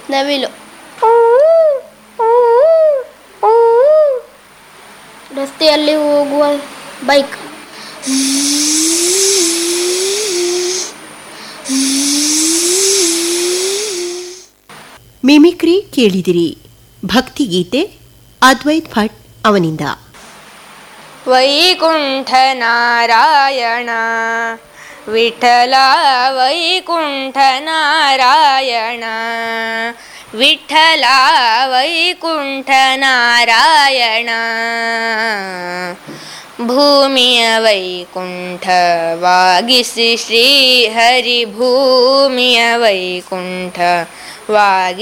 ನವಿಲು ರಸ್ತೆಯಲ್ಲಿ ಹೋಗುವ ಬೈಕ್ ಮಿಮಿಕ್ರಿ ಕೇಳಿದಿರಿ ಭಕ್ತಿಗೀತೆ ಅದ್ವೈತ್ ಭಟ್ ಅವನಿಂದ ವೈಕುಂಠ ನಾರಾಯಣ ವಿಠಲ ವೈಕುಂಠ ನಾರಾಯಣ ವಿಠಲ ವೈಕುಂಠ ನಾರಾಯಣ ಭೂಮಿಯ ವೈಕುಂಠವಾಗಿಸಿ ಶ್ರೀಹರಿ ಭೂಮಿಯ ವೈಕುಂಠವಾಗಿ